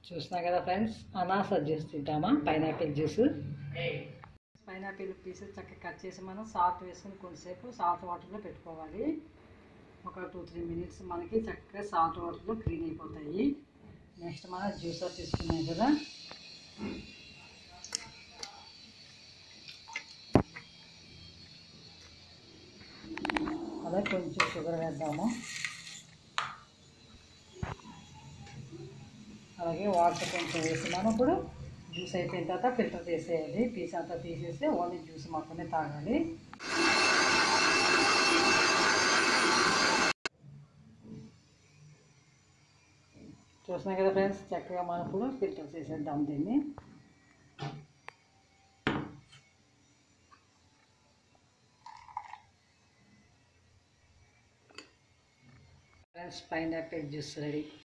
చూసినా కదా ఫ్రెండ్స్ అనాస జ్యూస్ తింటామా పైనాపిల్ జ్యూస్ పైనాపిల్ పీసెస్ చక్కగా కట్ చేసి మనం సాల్ట్ వేసుకొని కొంతసేపు సాల్ట్ వాటర్లో పెట్టుకోవాలి ఒక టూ త్రీ మినిట్స్ మనకి చక్కగా సాల్ట్ వాటర్లో క్లీన్ అయిపోతాయి నెక్స్ట్ మనం జ్యూసర్ తీసుకున్నాం కదా అలా కొంచెం షుగర్ వేద్దాము అలాగే వాటర్ కొంచెం వేసినాను ఇప్పుడు జ్యూస్ అయిపోయిన తర్వాత ఫిల్టర్ చేసేయాలి పీస్ అంతా తీసేసి ఓన్లీ జ్యూస్ మాత్రమే తాగాలి చూసినా కదా ఫ్రెండ్స్ చక్కగా మనం ఇప్పుడు ఫిల్టర్ చేసేద్దాం దీన్ని ఫ్రెండ్స్ పైనాపిల్ జ్యూస్ రెడీ